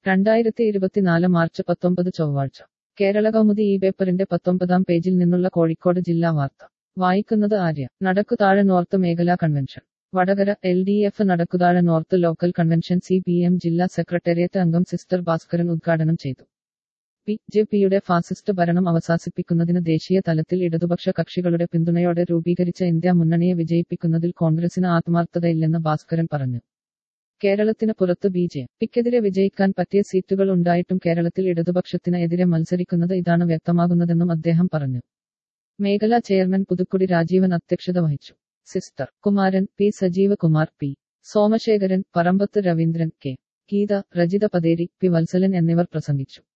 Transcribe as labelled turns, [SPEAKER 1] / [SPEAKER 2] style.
[SPEAKER 1] രണ്ടായിരത്തി ഇരുപത്തിനാല് മാർച്ച് പത്തൊമ്പത് ചൊവ്വാഴ്ച കേരള കൗമുദി ഈ പേപ്പറിന്റെ പത്തൊമ്പതാം പേജിൽ നിന്നുള്ള കോഴിക്കോട് ജില്ലാ വാർത്ത വായിക്കുന്നത് ആര്യ നടക്കുതാഴെ നോർത്ത് മേഖലാ convention Vadakara L D F Nadakkuthazhe north local convention C P M ജില്ലാ സെക്രട്ടേറിയറ്റ് അംഗം സിസ്റ്റർ ഭാസ്കരൻ ഉദ്ഘാടനം ചെയ്തു ബി ജെ പിയുടെ ഫാസിസ്റ്റ് ഭരണം അവസാനിപ്പിക്കുന്നതിന് ദേശീയ തലത്തിൽ ഇടതുപക്ഷ കക്ഷികളുടെ പിന്തുണയോടെ രൂപീകരിച്ച ഇന്ത്യ മുന്നണിയെ വിജയിപ്പിക്കുന്നതിൽ കോൺഗ്രസിന് ആത്മാർത്ഥതയില്ലെന്ന് ഭാസ്കരൻ പറഞ്ഞു കേരളത്തിന് പുറത്ത് ബി ജെ പിക്കെതിരെ വിജയിക്കാൻ പറ്റിയ സീറ്റുകൾ ഉണ്ടായിട്ടും കേരളത്തിൽ ഇടതുപക്ഷത്തിന് എതിരെ മത്സരിക്കുന്നത് ഇതാണ് വ്യക്തമാകുന്നതെന്നും അദ്ദേഹം പറഞ്ഞു മേഖലാ ചെയർമാൻ പുതുക്കുടി രാജീവൻ അധ്യക്ഷത വഹിച്ചു sister Kumaran P Sajeeva Kumar P Somasekharan Parambath Raveendran K Geetha Rajitha Patheri P Vathsalan എന്നിവർ പ്രസംഗിച്ചു